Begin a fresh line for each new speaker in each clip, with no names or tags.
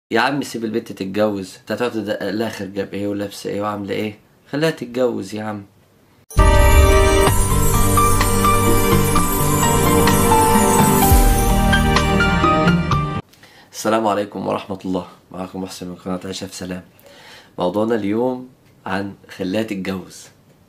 يا عم سيب البنت تتجوز انت هتقعد تدقق لها خارجه بايه ولابسه ايه وعامله ايه خليها تتجوز يا عم السلام عليكم ورحمة الله معكم محسن من قناة عيشة في سلام موضوعنا اليوم عن خليها تتجوز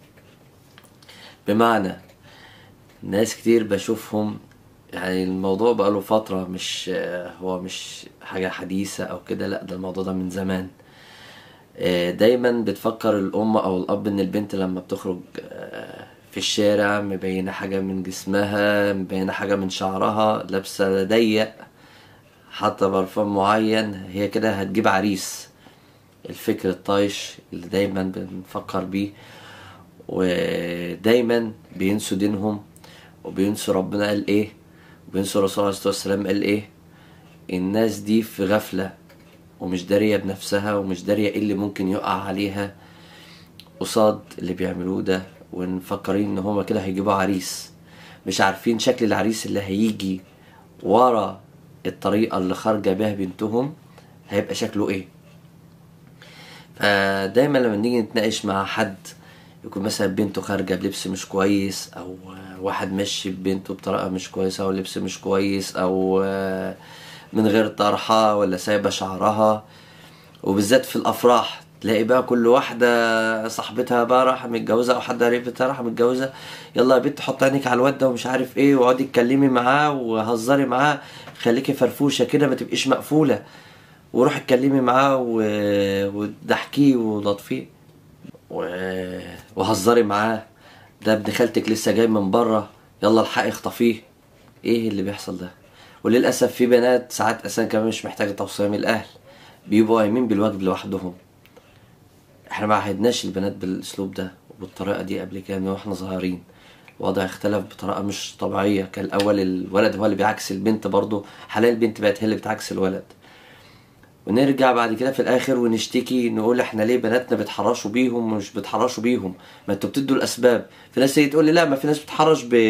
بمعنى ناس كتير بشوفهم يعني الموضوع بقاله فترة مش هو مش حاجة حديثة أو كده لأ ده الموضوع ده من زمان آه، دايما بتفكر الأم أو الأب إن البنت لما بتخرج آه، في الشارع مبينة حاجة من جسمها مبينة حاجة من شعرها لابسة ضيق حاطة برفان معين هي كده هتجيب عريس الفكر الطايش اللي دايما بنفكر بيه ودايما بينسوا دينهم وبينسوا ربنا قال ايه وبينسوا الرسول عليه الصلاة والسلام قال ايه الناس دي في غفلة ومش دارية بنفسها ومش دارية ايه اللي ممكن يقع عليها قصاد اللي بيعملوه ده ومفكرين ان هما كده هيجيبوا عريس مش عارفين شكل العريس اللي هيجي ورا الطريقة اللي خارجة بيها بنتهم هيبقى شكله ايه فدايما لما نيجي نتناقش مع حد يكون مثلا بنته خارجة بلبس مش كويس او واحد ماشي بنته بطريقة مش كويسة او لبس مش كويس او من غير طرحة ولا سايبة شعرها وبالذات في الافراح تلاقي بقى كل واحدة صاحبتها بقى راح متجوزة أو حد قريبتها راح متجوزة يلا يا بنت حط عينك على الواد ده ومش عارف ايه واقعدي اتكلمي معاه وهزري معاه خليكي فرفوشة كده ما تبقيش مقفولة وروحي اتكلمي معاه و... وضحكيه ولطفيه و... وهزري معاه ده ابن خالتك لسه جاي من بره يلا الحقي اخطفيه ايه اللي بيحصل ده وللاسف في بنات ساعات اساسا كمان مش محتاجه توصيه من الاهل بيبقوا قايمين بالواجب لوحدهم احنا ما عهدناش البنات بالاسلوب ده وبالطريقه دي قبل كده من واحنا صغيرين الوضع اختلف بطريقه مش طبيعيه كان الاول الولد هو اللي بيعكس البنت برضه حاليا البنت بقت هي اللي بتعكس الولد ونرجع بعد كده في الاخر ونشتكي نقول احنا ليه بناتنا بيتحرشوا بيهم ومش بيتحرشوا بيهم ما انتوا بتدوا الاسباب في ناس تيجي تقول لي لا ما في ناس بتحرش ب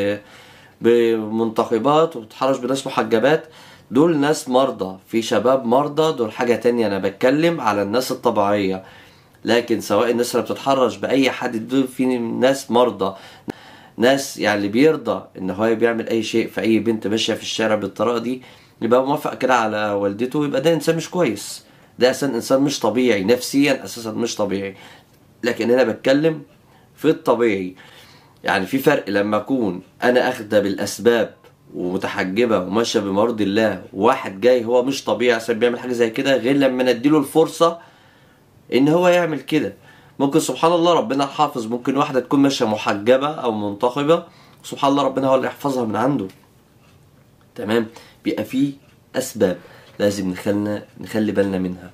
بمنتخبات وبتحرش بناس محجبات دول ناس مرضى في شباب مرضى دول حاجة تانية أنا بتكلم على الناس الطبيعية لكن سواء الناس اللي بتتحرش بأي حد دول في ناس مرضى ناس يعني اللي بيرضى ان هو بيعمل اي شيء في اي بنت ماشيه في الشارع بالطريقه دي يبقى موافق كده على والدته يبقى ده انسان مش كويس ده اساسا انسان مش طبيعي نفسيا اساسا مش طبيعي لكن انا بتكلم في الطبيعي يعني في فرق لما اكون انا اخده بالاسباب ومتحجبه وماشيه بمرض الله وواحد جاي هو مش طبيعي عشان بيعمل حاجه زي كده غير لما نديله الفرصه ان هو يعمل كده ممكن سبحان الله ربنا حافظ ممكن واحده تكون ماشيه محجبه او منتقبه سبحان الله ربنا هو اللي يحفظها من عنده تمام بيبقى فيه اسباب لازم نخلنا نخلي بالنا منها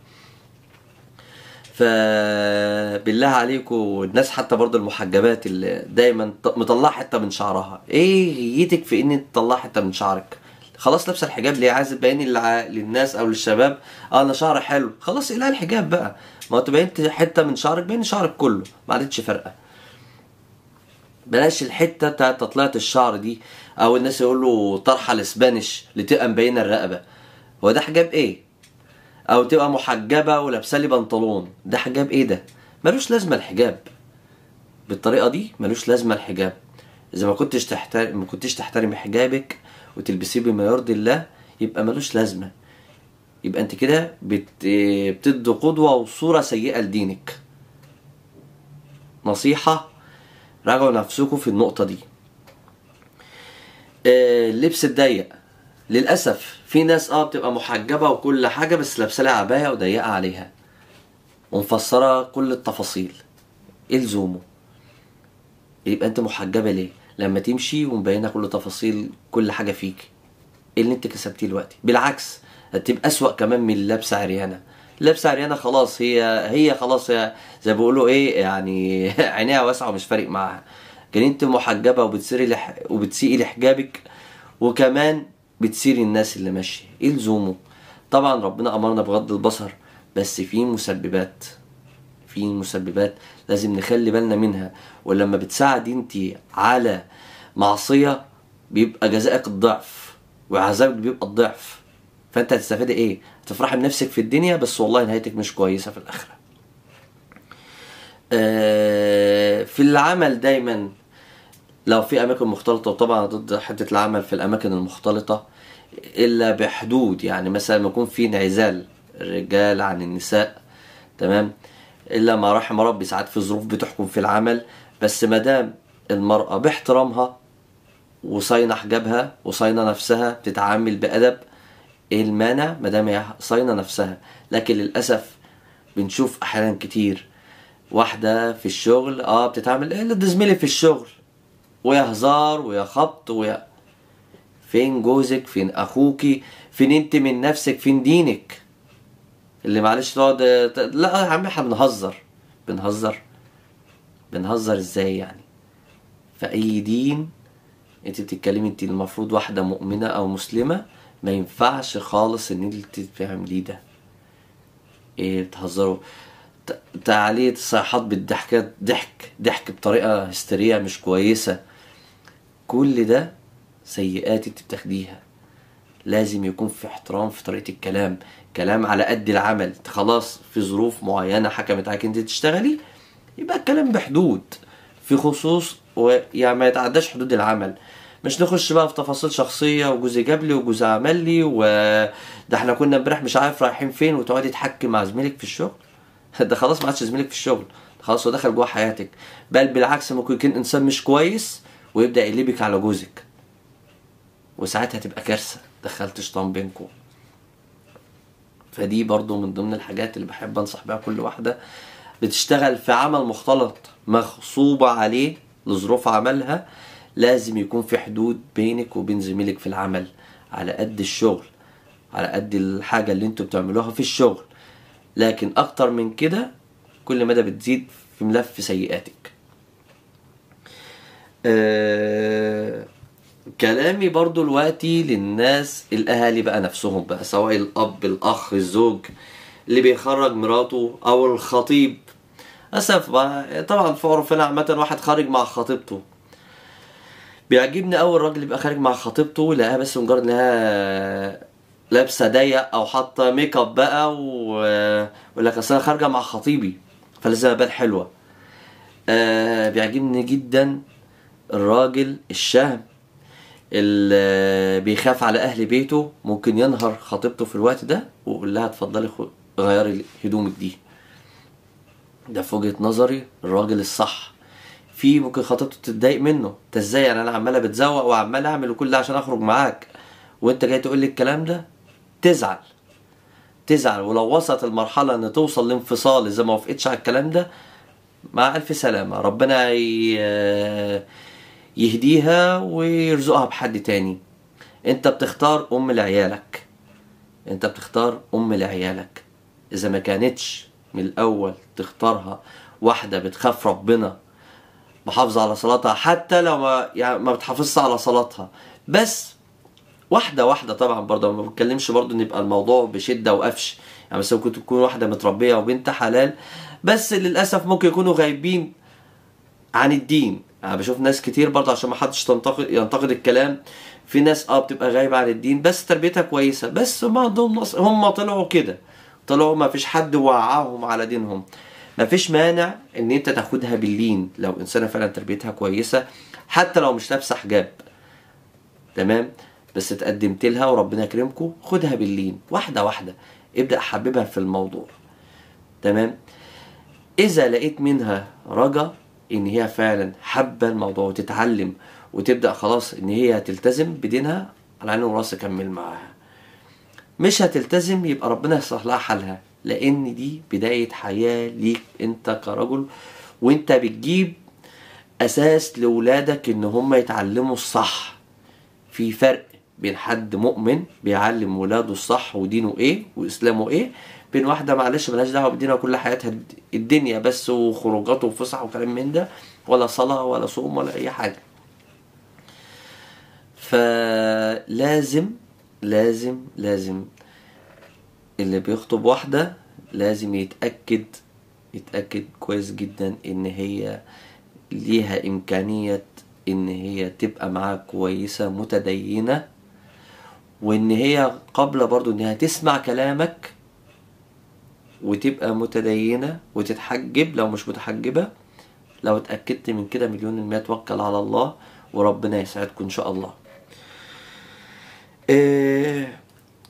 فبالله عليكم الناس حتى برضو المحجبات اللي دايما مطلعه حته من شعرها ايه هيتك في ان تطلع حته من شعرك خلاص لابسه الحجاب ليه عايز تبين للناس او للشباب اه انا شعري حلو خلاص اقلع الحجاب بقى ما انت بينت حته من شعرك بين شعرك كله ما عادتش فارقه بلاش الحته بتاعت تطلعه الشعر دي او الناس يقولوا طرحه الاسبانيش اللي تبقى مبينه الرقبه هو ده حجاب ايه او تبقى محجبه ولابسه لي بنطلون ده حجاب ايه ده ملوش لازمه الحجاب بالطريقه دي ملوش لازمه الحجاب اذا ما كنتش تحترم ما كنتش تحترمي حجابك وتلبسيه بما يرضي الله يبقى ملوش لازمه يبقى انت كده بت... بتدي قدوه وصوره سيئه لدينك نصيحه راجعوا نفسكم في النقطه دي اللبس الضيق للاسف في ناس اه بتبقى محجبه وكل حاجه بس لابسه لها عبايه وضيقه عليها ومفسره كل التفاصيل ايه لزومه يبقى انت محجبه ليه لما تمشي ومبينه كل تفاصيل كل حاجه فيك ايه اللي انت كسبتيه دلوقتي بالعكس هتبقى اسوأ كمان من لابسه عريانه لابسه عريانه خلاص هي هي خلاص هي زي ما بيقولوا ايه يعني عينيها واسعه ومش فارق معاها لكن انت محجبه وبتسيري لح... وبتسيقي لحجابك وكمان بتسيري الناس اللي ماشيه ايه لزومه طبعا ربنا امرنا بغض البصر بس في مسببات في مسببات لازم نخلي بالنا منها ولما بتساعد انت على معصيه بيبقى جزائك الضعف وعذابك بيبقى الضعف فانت هتستفادي ايه هتفرحي بنفسك في الدنيا بس والله نهايتك مش كويسه في الاخره آه، في العمل دايما لو في اماكن مختلطه وطبعا ضد حته العمل في الاماكن المختلطه الا بحدود يعني مثلا لما يكون في انعزال الرجال عن النساء تمام الا ما رحم ربي ساعات في ظروف بتحكم في العمل بس ما دام المراه باحترامها وصاينه حجابها وصاينه نفسها بتتعامل بادب ايه المانع ما دام هي صاينه نفسها لكن للاسف بنشوف احيانا كتير واحده في الشغل اه بتتعامل ايه ده زميلي في الشغل ويا هزار ويا خبط ويا فين جوزك فين اخوكي فين انت من نفسك فين دينك اللي معلش تقعد لا يا عم احنا بنهزر بنهزر بنهزر ازاي يعني في اي دين انت بتتكلمي انت المفروض واحده مؤمنه او مسلمه ما ينفعش خالص ان انت تعمليه ده ايه بتهزروا ت- تعليق الصيحات بالضحكات ضحك ضحك بطريقه هستيريه مش كويسه كل ده سيئات انت بتاخديها لازم يكون في احترام في طريقه الكلام كلام على قد العمل انت خلاص في ظروف معينه حكمت عليك انت تشتغلي يبقى الكلام بحدود في خصوص ويعني ما يتعداش حدود العمل مش نخش بقى في تفاصيل شخصيه وجوزي جاب لي وجوزي عمل لي وده احنا كنا امبارح مش عارف رايحين فين وتقعدي تحكي مع زميلك في الشغل ده خلاص ما عادش زميلك في الشغل ده خلاص هو دخل جوه حياتك بل بالعكس ممكن يكون انسان مش كويس ويبدا يقلبك على جوزك وساعتها تبقى كارثه دخلت شيطان بينكم فدي برضو من ضمن الحاجات اللي بحب انصح بيها كل واحده بتشتغل في عمل مختلط مغصوبه عليه لظروف عملها لازم يكون في حدود بينك وبين زميلك في العمل على قد الشغل على قد الحاجه اللي انتوا بتعملوها في الشغل لكن اكتر من كده كل مدى بتزيد في ملف سيئاتك آه كلامي برضو دلوقتي للناس الاهالي بقى نفسهم بقى سواء الاب الاخ الزوج اللي بيخرج مراته او الخطيب اسف بقى طبعا في عرفنا عامه واحد خارج مع خطيبته بيعجبني اول راجل يبقى خارج مع خطيبته يلاقيها بس مجرد انها لابسه ضيق او حاطه ميك اب بقى ويقول لك اصل انا خارجه مع خطيبي فلازم ابان حلوه آه بيعجبني جدا الراجل الشهم اللي بيخاف على اهل بيته ممكن ينهر خطيبته في الوقت ده ويقول لها اتفضلي خ- غيري هدومك دي ده في وجهه نظري الراجل الصح في ممكن خطيبته تتضايق منه انت ازاي يعني انا عماله بتزوق وعمال اعمل وكل ده عشان اخرج معاك وانت جاي تقول لي الكلام ده تزعل تزعل ولو وصلت المرحله ان توصل لانفصال اذا ما وافقتش على الكلام ده مع الف سلامه ربنا ي- يهديها ويرزقها بحد تاني انت بتختار ام لعيالك انت بتختار ام لعيالك اذا ما كانتش من الاول تختارها واحده بتخاف ربنا محافظه على صلاتها حتى لو ما يعني ما بتحافظش على صلاتها بس واحده واحده طبعا برضه ما بتكلمش برضه ان يبقى الموضوع بشده وقفش يعني مثلا ممكن تكون واحده متربيه وبنت حلال بس للاسف ممكن يكونوا غايبين عن الدين يعني بشوف ناس كتير برضه عشان ما حدش تنتقد ينتقد الكلام في ناس اه بتبقى غايبه عن الدين بس تربيتها كويسه بس هم عندهم نص هم طلعوا كده طلعوا ما فيش حد وعاهم على دينهم ما فيش مانع ان انت تاخدها باللين لو انسانه فعلا تربيتها كويسه حتى لو مش لابسه حجاب تمام بس اتقدمت لها وربنا يكرمكم خدها باللين واحده واحده ابدا حببها في الموضوع تمام اذا لقيت منها رجا ان هي فعلا حابه الموضوع وتتعلم وتبدا خلاص ان هي تلتزم بدينها على عيني وراسي كمل معاها مش هتلتزم يبقى ربنا يصلح لها حالها لان دي بدايه حياه ليك انت كرجل وانت بتجيب اساس لاولادك ان هم يتعلموا الصح في فرق بين حد مؤمن بيعلم ولاده الصح ودينه ايه واسلامه ايه بين واحده معلش ملهاش دعوه بدينها كل حياتها الدنيا بس وخروجات وفسح وكلام من ده ولا صلاه ولا صوم ولا اي حاجه فلازم لازم لازم اللي بيخطب واحده لازم يتاكد يتاكد كويس جدا ان هي ليها امكانيه ان هي تبقى معاه كويسه متدينه وان هي قابلة برضو انها تسمع كلامك وتبقى متدينة وتتحجب لو مش متحجبة لو اتأكدت من كده مليون المية توكل على الله وربنا يسعدكم ان شاء الله إيه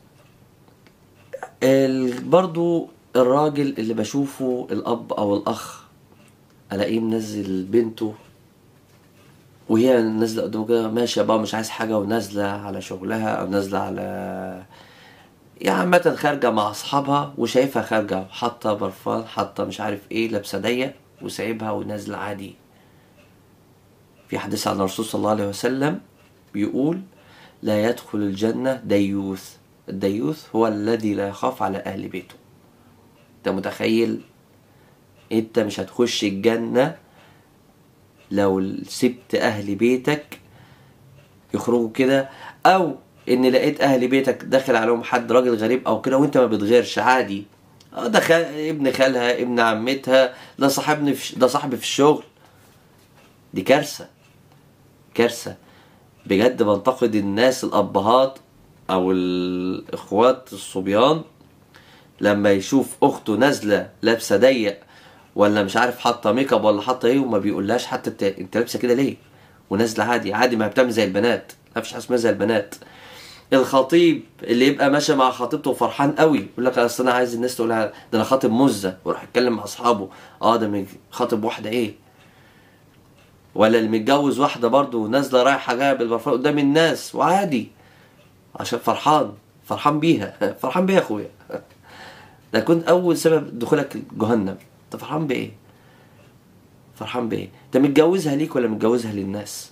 ال- برضو الراجل اللي بشوفه الأب أو الأخ ألاقيه منزل بنته وهي نازلة قدامه كده ماشية بقى مش عايز حاجة ونازلة على شغلها أو نازلة على يعني عامة خارجة مع أصحابها وشايفها خارجة حاطة برفان حاطة مش عارف إيه لابسة ضيق وسايبها ونازلة عادي في حديث عن الرسول صلى الله عليه وسلم بيقول لا يدخل الجنة ديوث الديوث هو الذي لا يخاف على أهل بيته أنت متخيل أنت مش هتخش الجنة لو سبت أهل بيتك يخرجوا كده أو إن لقيت أهل بيتك داخل عليهم حد راجل غريب أو كده وأنت ما بتغيرش عادي اه ده خال... ابن خالها ابن عمتها ده صاحبني في... ده صاحبي في الشغل دي كارثة كارثة بجد بنتقد الناس الأبهات أو الإخوات الصبيان لما يشوف أخته نازلة لابسة ضيق ولا مش عارف حاطة ميك اب ولا حاطة إيه وما بيقولهاش حتى انت, انت لابسة كده ليه؟ ونازلة عادي عادي ما بتعمل زي البنات ما فيش حاجة اسمها زي البنات الخطيب اللي يبقى ماشي مع خطيبته وفرحان قوي يقول لك اصل انا عايز الناس تقول ده انا خاطب مزه ويروح يتكلم مع اصحابه اه ده خاطب واحده ايه ولا اللي متجوز واحده برضه نازله رايحه جايه بالبرفان قدام الناس وعادي عشان فرحان فرحان بيها فرحان بيها يا اخويا ده كنت اول سبب دخولك جهنم انت فرحان بايه فرحان بايه انت متجوزها ليك ولا متجوزها للناس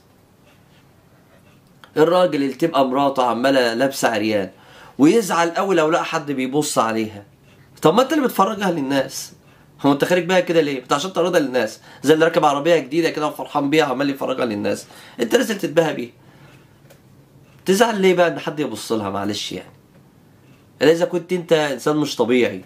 الراجل اللي تبقى مراته عماله لابسه عريان ويزعل قوي لو لقى حد بيبص عليها طب ما انت اللي بتفرجها للناس هو انت خارج بيها كده ليه؟ انت عشان تعرضها للناس زي اللي راكب عربيه جديده كده وفرحان بيها عمال يفرجها للناس انت لازم تتباهى بيها تزعل ليه بقى ان حد يبص لها معلش يعني الا اذا كنت انت انسان مش طبيعي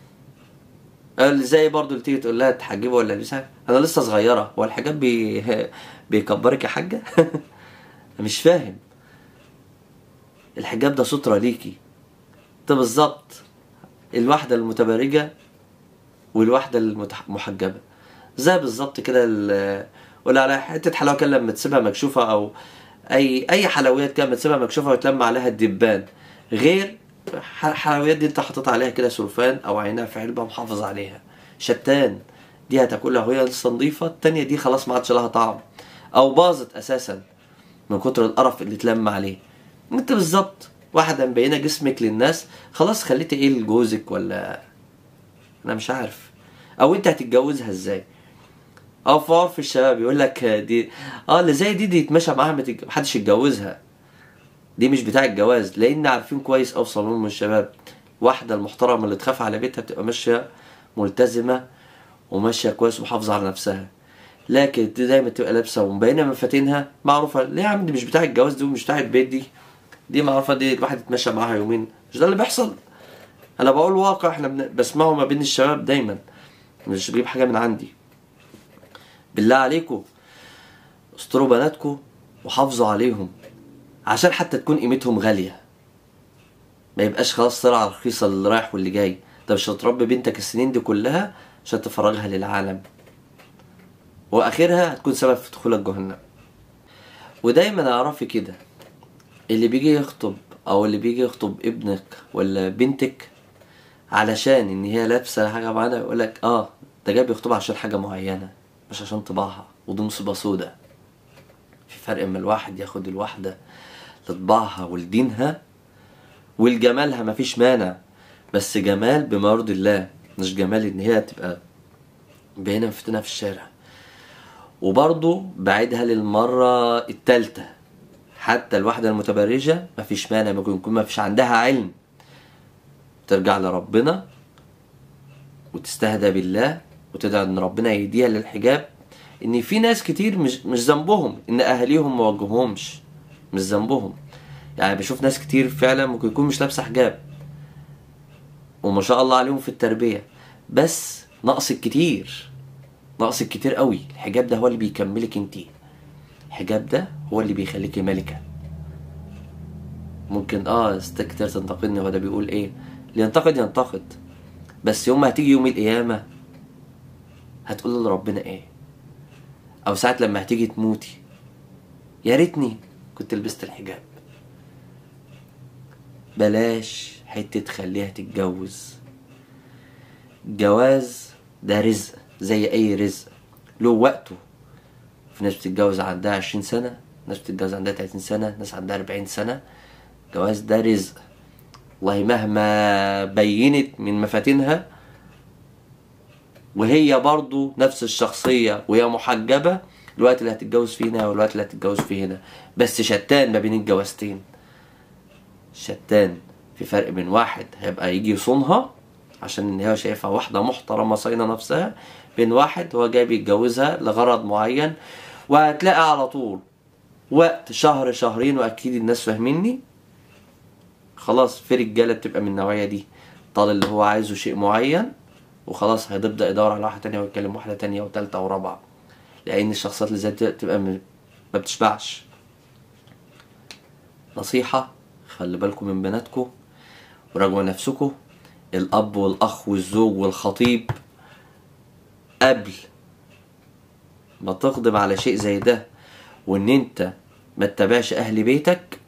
زي برضو اللي تيجي تقول لها تحجبها ولا لسه انا لسه صغيره هو الحجاب بي... بيكبرك يا حاجه مش فاهم الحجاب ده سترة ليكي ده بالظبط الواحدة المتبرجة والواحدة المحجبة زي بالظبط كده ولا على حتة حلاوة كده لما تسيبها مكشوفة أو أي أي حلويات كده لما تسيبها مكشوفة وتلم عليها الدبان غير الحلويات دي أنت حاطط عليها كده سلفان أو عينها في علبة محافظ عليها شتان دي هتاكلها وهي لسه نظيفة التانية دي خلاص ما عادش لها طعم أو باظت أساسا من كتر القرف اللي اتلم عليه انت بالظبط واحده مبينه جسمك للناس خلاص خليتي ايه لجوزك ولا انا مش عارف او انت هتتجوزها ازاي او في عرف الشباب يقول لك دي اه اللي زي دي دي يتمشى معاها متج... محدش يتجوزها دي مش بتاع الجواز لان عارفين كويس او صالون من الشباب واحده المحترمه اللي تخاف على بيتها بتبقى ماشيه ملتزمه وماشيه كويس ومحافظه على نفسها لكن دي دايما تبقى لابسه ومبينه مفاتنها معروفه ليه يا عم دي مش بتاع الجواز دي ومش بتاع البيت دي دي معروفه دي الواحد يتمشى معاها يومين مش ده اللي بيحصل انا بقول واقع احنا بسمعه ما بين الشباب دايما مش بجيب حاجه من عندي بالله عليكم استروا بناتكم وحافظوا عليهم عشان حتى تكون قيمتهم غاليه ما يبقاش خلاص سرعه رخيصه اللي رايح واللي جاي انت مش هتربي بنتك السنين دي كلها عشان تفرجها للعالم واخرها هتكون سبب في دخولك جهنم ودايما اعرفي كده اللي بيجي يخطب او اللي بيجي يخطب ابنك ولا بنتك علشان ان هي لابسه حاجه معينه يقول لك اه ده جاي بيخطبها عشان حاجه معينه مش عشان طباعها ودي مصيبه سودا في فرق اما الواحد ياخد الواحده لطباعها ولدينها ولجمالها مفيش مانع بس جمال بما يرضي الله مش جمال ان هي تبقى باينه مفتنه في الشارع وبرضه بعيدها للمرة التالتة حتى الواحدة المتبرجة مفيش مانع ممكن يكون مفيش عندها علم ترجع لربنا وتستهدى بالله وتدعي ان ربنا يهديها للحجاب ان في ناس كتير مش مش ذنبهم ان اهاليهم ما وجههمش مش ذنبهم يعني بشوف ناس كتير فعلا ممكن يكون مش لابسه حجاب وما شاء الله عليهم في التربيه بس نقص كتير ناقصك كتير قوي الحجاب ده هو اللي بيكملك انتي الحجاب ده هو اللي بيخليكي ملكة ممكن اه ستات كتير تنتقدني هو ده بيقول ايه اللي ينتقد ينتقد بس يوم ما هتيجي يوم القيامة هتقول لربنا ايه او ساعة لما هتيجي تموتي يا ريتني كنت لبست الحجاب بلاش حتة خليها تتجوز الجواز ده رزق زي اي رزق له وقته في ناس بتتجوز عندها عشرين سنة ناس بتتجوز عندها تلاتين سنة ناس عندها أربعين سنة الجواز ده رزق والله مهما بينت من مفاتنها وهي برضو نفس الشخصية وهي محجبة الوقت اللي هتتجوز فيه هنا والوقت اللي هتتجوز فيه هنا بس شتان ما بين الجوازتين شتان في فرق بين واحد هيبقى يجي يصونها عشان ان هي شايفها واحدة محترمة صاينة نفسها بين واحد هو جاي بيتجوزها لغرض معين وهتلاقي على طول وقت شهر شهرين واكيد الناس فاهميني خلاص في رجاله بتبقى من النوعيه دي طال اللي هو عايزه شيء معين وخلاص هيبدا يدور على واحده تانية ويتكلم واحده تانية وتالتة ورابعه لان الشخصيات اللي زي دي بتبقى م- ما بتشبعش نصيحه خلي بالكم من بناتكم وراجعوا نفسكم الاب والاخ والزوج والخطيب قبل ما تقدم على شيء زي ده وان انت ما تتابعش اهل بيتك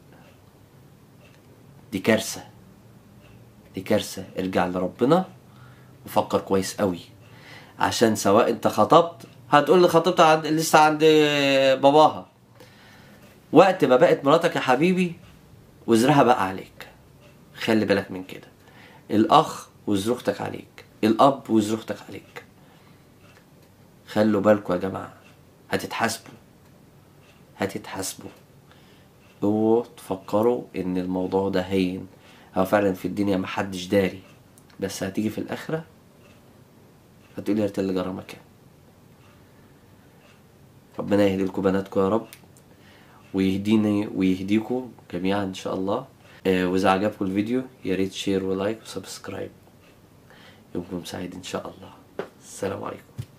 دي كارثة دي كارثة ارجع لربنا وفكر كويس قوي عشان سواء انت خطبت هتقول لي خطبت عند لسه عند باباها وقت ما بقت مراتك يا حبيبي وزرها بقى عليك خلي بالك من كده الاخ وزر اختك عليك الاب وزر اختك عليك خلوا بالكم يا جماعه هتتحاسبوا هتتحاسبوا اوعوا تفكروا ان الموضوع ده هين هو فعلا في الدنيا محدش داري بس هتيجي في الاخره هتقولي يا ريت اللي جرى مكان ربنا يهدي لكم بناتكم يا رب ويهديني ويهديكم جميعا ان شاء الله آه، واذا عجبكم الفيديو يا ريت شير ولايك وسبسكرايب يومكم سعيد ان شاء الله السلام عليكم